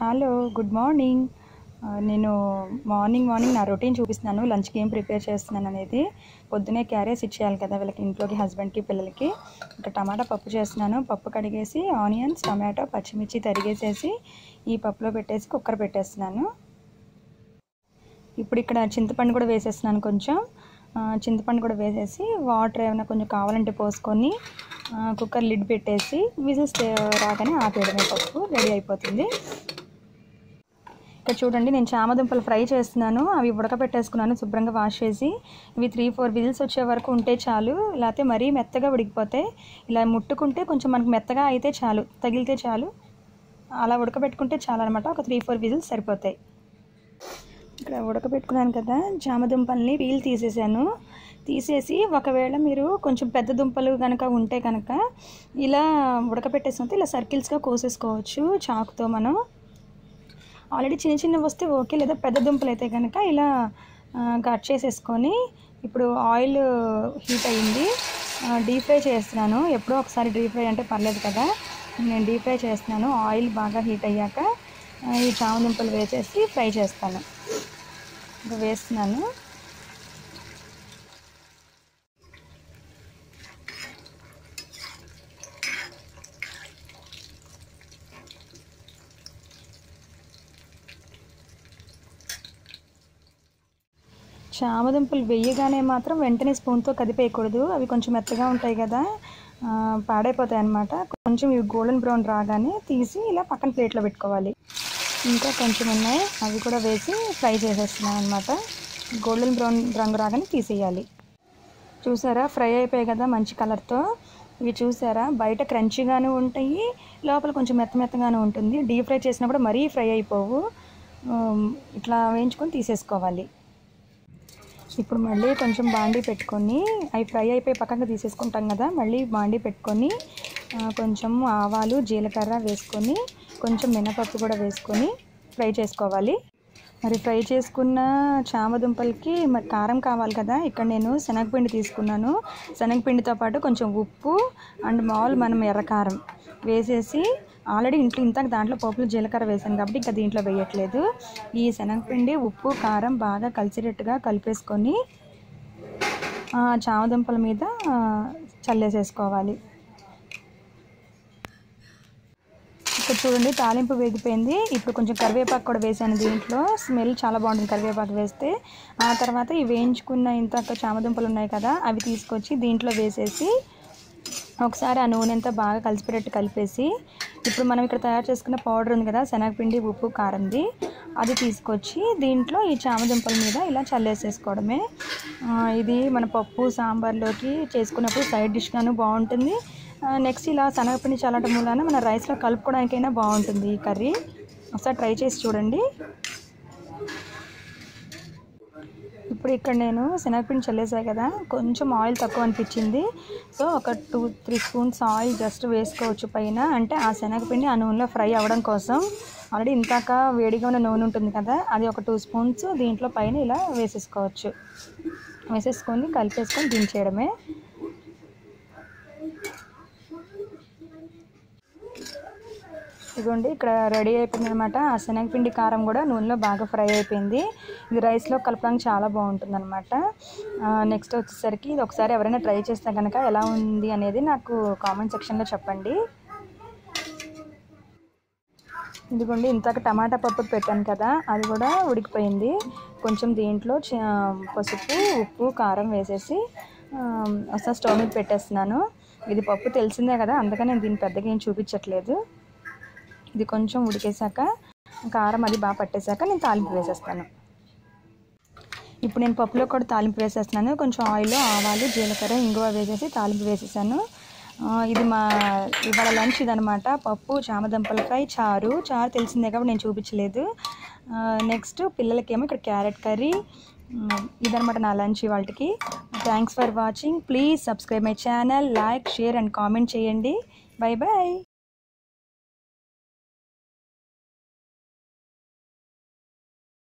hello good morning ఆ, నేను morning morning నా రొటీన్ చూపిస్తున్నాను లంచ్కి ఏం ప్రిపేర్ చేస్తున్నాను అనేది పొద్దునే క్యారేజ్ ఇచ్చేయాలి కదా వీళ్ళకి ఇంట్లోకి హస్బెండ్కి పిల్లలకి ఇంకా టమాటా పప్పు చేస్తున్నాను పప్పు కడిగేసి ఆనియన్స్ టమాటో పచ్చిమిర్చి తరిగేసేసి ఈ పప్పులో పెట్టేసి కుక్కర్ పెట్టేస్తున్నాను ఇప్పుడు ఇక్కడ చింతపండు కూడా వేసేస్తున్నాను కొంచెం ఆ, చింతపండు కూడా వేసేసి వాటర్ ఏమైనా కొంచెం కావాలంటే పోసుకొని ఆ, కుక్కర్ లిడ్ పెట్టేసి విజిల్స్ రాగానే ఆపేయడమే పప్పు రెడీ అయిపోతుంది ఇక్కడ చూడండి నేను చామదుంపలు ఫ్రై చేస్తున్నాను అవి ఉడకబెట్టేసుకున్నాను శుభ్రంగా వాష్ చేసి ఇవి త్రీ ఫోర్ విజిల్స్ వచ్చే వరకు ఉంటే చాలు లేకపోతే మరీ మెత్తగా ఉడికిపోతాయి ఇలా ముట్టుకుంటే కొంచెం మనకు మెత్తగా అయితే చాలు తగిలితే చాలు అలా ఉడకబెట్టుకుంటే చాలు అనమాట ఒక త్రీ ఫోర్ విజిల్స్ సరిపోతాయి ఇక్కడ ఉడకబెట్టుకున్నాను కదా చామదుంపల్ని పీల్ తీసేసాను తీసేసి ఒకవేళ మీరు కొంచెం పెద్ద దుంపలు కనుక ఉంటే కనుక ఇలా ఉడకబెట్టేసినట్టు ఇలా సర్కిల్స్గా కోసేసుకోవచ్చు చాకుతో మనం ఆల్రెడీ చిన్న చిన్న వస్తే ఓకే లేదా పెద్ద దుంపలు అయితే కనుక ఇలా కట్ చేసేసుకొని ఇప్పుడు ఆయిల్ హీట్ అయ్యింది డీప్ ఫ్రై చేస్తున్నాను ఎప్పుడో ఒకసారి డీప్ ఫ్రై అంటే పర్లేదు కదా నేను డీప్ ఫ్రై చేస్తున్నాను ఆయిల్ బాగా హీట్ అయ్యాక ఆ, ఈ చామదుంపలు వేసేసి ఫ్రై చేస్తాను ఇంకా వేస్తున్నాను చామదుంపలు వేయగానే మాత్రం వెంటనే స్పూన్తో కదిపేయకూడదు అవి కొంచెం మెత్తగా ఉంటాయి కదా ఆ, పాడైపోతాయి అన్నమాట కొంచెం ఇవి గోల్డెన్ బ్రౌన్ రాగానే తీసి ఇలా పక్కన ప్లేట్లో పెట్టుకోవాలి ఇంకా కొంచెం ఉన్నాయి అవి కూడా వేసి ఫ్రై చేసేస్తున్నాను అనమాట గోల్డెన్ బ్రౌన్ రంగు రాగానే తీసేయాలి చూసారా ఫ్రై అయిపోయాయి కదా మంచి కలర్తో ఇవి చూసారా బయట క్రంచీగాను ఉంటాయి లోపల కొంచెం మెత్త మెత్తగాను ఉంటుంది డీప్ ఫ్రై చేసినప్పుడు మరీ ఫ్రై అయిపోవు ఉమ్, ఇట్లా వేయించుకొని తీసేసుకోవాలి ఇప్పుడు మళ్ళీ కొంచెం బాండీ పెట్టుకొని అవి ఫ్రై అయిపోయి పక్కన తీసేసుకుంటాం కదా మళ్ళీ బాండీ పెట్టుకొని ఆ, కొంచెం ఆవాలు జీలకర్ర వేసుకొని కొంచెం మినపప్పు కూడా వేసుకొని ఫ్రై చేసుకోవాలి మరి ఫ్రై చేసుకున్న చామదుంపలకి మరి కారం కావాలి కదా ఇక్కడ నేను శనగపిండి తీసుకున్నాను శనగపిండితో పాటు కొంచెం ఉప్పు అండ్ మామూలు మనం ఎర్రకారం వేసేసి ఆల్రెడీ ఇంట్లో ఇంత దాంట్లో పోపులు జీలకర్ర వేసాను కాబట్టి ఇంకా దీంట్లో వేయట్లేదు ఈ శనగపిండి ఉప్పు కారం బాగా కలిసేటట్టుగా కలిపేసుకొని ఆ, చామదుంపల మీద ఆ, చల్లేసేసుకోవాలి ఇక్కడ చూడండి తాలింపు వేగిపోయింది ఇప్పుడు కొంచెం కరివేపాకు కూడా వేసాను దీంట్లో స్మెల్ చాలా బాగుంటుంది కరివేపాకు వేస్తే ఆ తర్వాత ఈ వేయించుకున్న ఇంత చామదుంపలు ఉన్నాయి కదా అవి తీసుకొచ్చి దీంట్లో వేసేసి ఒకసారి ఆ నూనె అంతా బాగా కలిసిపోయేటట్టు కలిపేసి ఇప్పుడు మనం ఇక్కడ తయారు చేసుకున్న పౌడర్ ఉంది కదా శనగపిండి ఉప్పు కారంది అది తీసుకొచ్చి దీంట్లో ఈ చామదుంపల మీద ఇలా చల్లేసేసుకోవడమే ఆ, ఇది మన పప్పు సాంబార్లోకి చేసుకున్నప్పుడు సైడ్ డిష్గాను బాగుంటుంది నెక్స్ట్ ఇలా శనగపిండి చల్లటం మూలాన మన రైస్లో కలుపుకోవడానికైనా బాగుంటుంది ఈ కర్రీ ఒకసారి ట్రై చేసి చూడండి ఇప్పుడు ఇక్కడ నేను శనగపిండి చల్లేసాయి కదా కొంచెం ఆయిల్ తక్కువ అనిపించింది సో ఒక two three spoons oil just వేసుకోవచ్చు పైన అంటే ఆ శనగపిండి ఆ నూనెలో ఫ్రై అవ్వడం కోసం ఆల్రెడీ ఇంతాక వేడిగా ఉన్న నూనె ఉంటుంది కదా అది ఒక టూ స్పూన్స్ దీంట్లో పైన ఇలా వేసేసుకోవచ్చు వేసేసుకొని కలిపేసుకొని దించేయడమే ఇదిగోండి ఇక్కడ రెడీ అయిపోయింది అనమాట ఆ శనగపిండి కారం కూడా నూనెలో బాగా ఫ్రై అయిపోయింది ఇది రైస్లో కలపడానికి చాలా బాగుంటుంది అనమాట నెక్స్ట్ వచ్చేసరికి ఇది ఒకసారి ఎవరైనా ట్రై చేస్తే కనుక ఎలా ఉంది అనేది నాకు కామెంట్ సెక్షన్లో చెప్పండి ఇదిగోండి ఇంతక టమాటా పప్పు పెట్టాను కదా అది కూడా ఉడికిపోయింది కొంచెం దీంట్లో చి- పసుపు ఉప్పు కారం వేసేసి ఆ, ఒకసారి స్టవ్ మీద పెట్టేస్తున్నాను ఇది పప్పు తెలిసిందే కదా అందుకని నేను దీన్ని పెద్దగా ఏం చూపించట్లేదు ఇది కొంచెం ఉడికేసాక కారం అది బాగా పట్టేశాక నేను తాలింపు వేసేస్తాను ఇప్పుడు నేను పప్పులో కూడా తాలింపు వేసేస్తున్నాను కొంచెం ఆయిల్ ఆవాలు జీలకర్ర ఇంగువ వేసేసి తాలింపు వేసేసాను ఆ, ఇది మా ఇవాళ లంచ్ ఇదనమాట పప్పు చామదుంపల ఫ్రై చారు చారు తెలిసిందే కాబట్టి నేను చూపించలేదు నెక్స్ట్ పిల్లలకేమో ఇక్కడ క్యారెట్ కర్రీ ఉమ్, ఇదనమాట నా లంచ్ ఇవాళకి thanks for watching please subscribe my channel like share and comment చేయండి బై బాయ్